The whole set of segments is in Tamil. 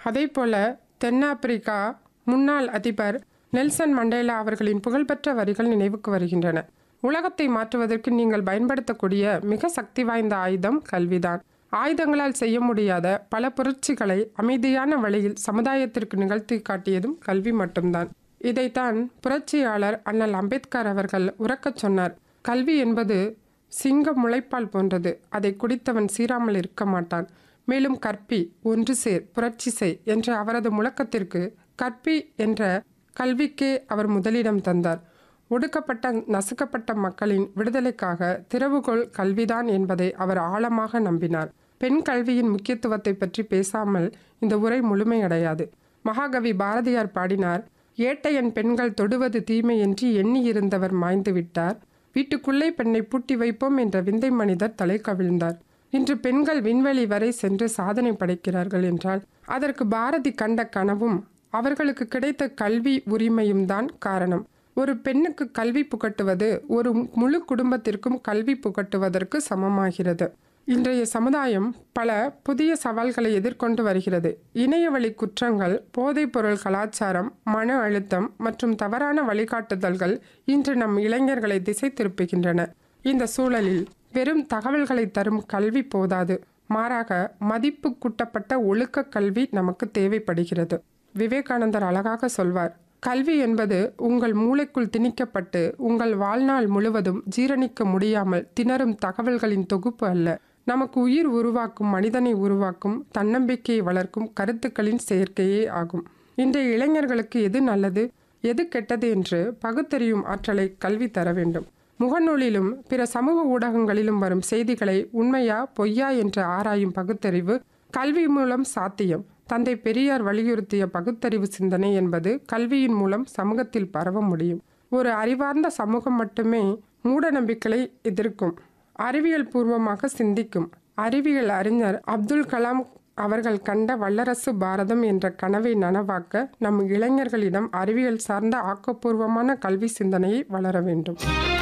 அதேபோல தென்னாப்பிரிக்கா முன்னாள் அதிபர் நெல்சன் மண்டேலா அவர்களின் புகழ்பெற்ற வரிகள் நினைவுக்கு வருகின்றன உலகத்தை மாற்றுவதற்கு நீங்கள் பயன்படுத்தக்கூடிய மிக சக்தி வாய்ந்த ஆயுதம் கல்விதான் ஆயுதங்களால் செய்ய முடியாத பல புரட்சிகளை அமைதியான வழியில் சமுதாயத்திற்கு நிகழ்த்தி காட்டியதும் கல்வி மட்டும்தான் இதைத்தான் புரட்சியாளர் அண்ணல் அம்பேத்கர் அவர்கள் உறக்கச் சொன்னார் கல்வி என்பது சிங்க முளைப்பால் போன்றது அதை குடித்தவன் சீராமல் இருக்க மாட்டான் மேலும் கற்பி ஒன்று சேர் புரட்சி செய் என்ற அவரது முழக்கத்திற்கு கற்பி என்ற கல்விக்கே அவர் முதலிடம் தந்தார் ஒடுக்கப்பட்ட நசுக்கப்பட்ட மக்களின் விடுதலைக்காக திறவுகோல் கல்விதான் என்பதை அவர் ஆழமாக நம்பினார் பெண் கல்வியின் முக்கியத்துவத்தை பற்றி பேசாமல் இந்த உரை முழுமையடையாது மகாகவி பாரதியார் பாடினார் ஏட்டையன் பெண்கள் தொடுவது தீமை என்று எண்ணி இருந்தவர் மாய்ந்து விட்டார் வீட்டுக்குள்ளே பெண்ணை பூட்டி வைப்போம் என்ற விந்தை மனிதர் தலை கவிழ்ந்தார் இன்று பெண்கள் விண்வெளி வரை சென்று சாதனை படைக்கிறார்கள் என்றால் அதற்கு பாரதி கண்ட கனவும் அவர்களுக்கு கிடைத்த கல்வி உரிமையும் தான் காரணம் ஒரு பெண்ணுக்கு கல்வி புகட்டுவது ஒரு முழு குடும்பத்திற்கும் கல்வி புகட்டுவதற்கு சமமாகிறது இன்றைய சமுதாயம் பல புதிய சவால்களை எதிர்கொண்டு வருகிறது இணையவழி குற்றங்கள் போதைப்பொருள் கலாச்சாரம் மன அழுத்தம் மற்றும் தவறான வழிகாட்டுதல்கள் இன்று நம் இளைஞர்களை திசை திருப்புகின்றன இந்த சூழலில் வெறும் தகவல்களை தரும் கல்வி போதாது மாறாக மதிப்பு கூட்டப்பட்ட ஒழுக்க கல்வி நமக்கு தேவைப்படுகிறது விவேகானந்தர் அழகாக சொல்வார் கல்வி என்பது உங்கள் மூளைக்குள் திணிக்கப்பட்டு உங்கள் வாழ்நாள் முழுவதும் ஜீரணிக்க முடியாமல் திணறும் தகவல்களின் தொகுப்பு அல்ல நமக்கு உயிர் உருவாக்கும் மனிதனை உருவாக்கும் தன்னம்பிக்கையை வளர்க்கும் கருத்துக்களின் சேர்க்கையே ஆகும் இன்றைய இளைஞர்களுக்கு எது நல்லது எது கெட்டது என்று பகுத்தறியும் ஆற்றலை கல்வி தர வேண்டும் முகநூலிலும் பிற சமூக ஊடகங்களிலும் வரும் செய்திகளை உண்மையா பொய்யா என்று ஆராயும் பகுத்தறிவு கல்வி மூலம் சாத்தியம் தந்தை பெரியார் வலியுறுத்திய பகுத்தறிவு சிந்தனை என்பது கல்வியின் மூலம் சமூகத்தில் பரவ முடியும் ஒரு அறிவார்ந்த சமூகம் மட்டுமே மூட நம்பிக்கைகளை எதிர்க்கும் அறிவியல் பூர்வமாக சிந்திக்கும் அறிவியல் அறிஞர் அப்துல் கலாம் அவர்கள் கண்ட வல்லரசு பாரதம் என்ற கனவை நனவாக்க நம் இளைஞர்களிடம் அறிவியல் சார்ந்த ஆக்கப்பூர்வமான கல்வி சிந்தனையை வளர வேண்டும்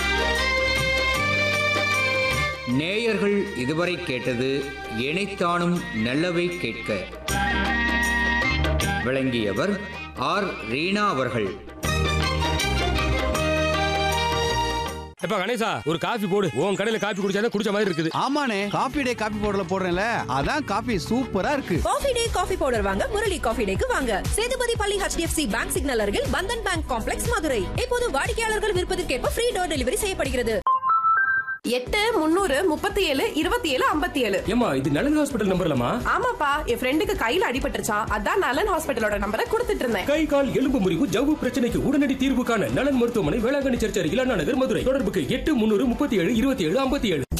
நேயர்கள் இதுவரை கேட்டது இணைத்தானும் நல்லவை கேட்க விளங்கியவர் ஆர் ரீனா அவர்கள் எப்ப கணேசா ஒரு காஃபி போடு உன் கடையில காஃபி குடிச்சாதான் குடிச்ச மாதிரி இருக்குது ஆமாண்ணே காபி டே காபி பவுடர்ல போடுறேன்ல அதான் காபி சூப்பரா இருக்கு காஃபி டே காஃபி பவுடர் வாங்க முரளி காஃபி டேக்கு வாங்க சேதுபதி பள்ளி ஹெச்டிஎஃப்சி பேங்க் சிக்னல் அருகில் பந்தன் பேங்க் காம்ப்ளெக்ஸ் மதுரை இப்போது வாடிக்கையாளர்கள் விருப்பத்திற்கேற்ப ஃப்ரீ டோர் டெலிவரி செய்யப்படுகிறது எட்டு முந்நூறு முப்பத்தி ஏழு இருபத்தி ஏழு ஐம்பத்தி ஏழு ஏமா இது நலன் ஹாஸ்பிட்டல் நம்பர்லமா ஆமாப்பா என் ஃப்ரெண்டுக்கு கையில அடிபட்டுருச்சான் அதான் நலன் ஹாஸ்பிட்டலோட நம்பரை கொடுத்துட்டு இருந்தேன் கை கால் எலும்பு முறிவு ஜவ்வு பிரச்சனைக்கு உடனடி தீர்வு காண நலன் மருத்துவமனை வேளாங்கண்ணி சர்ச் அருகில் அண்ணா நகர் மதுரை தொடர்புக்கு எட்டு முன்னூறு முப்பத்தி ஏழு இருபத்தி ஏழு ஐம்பத்தி ஏழு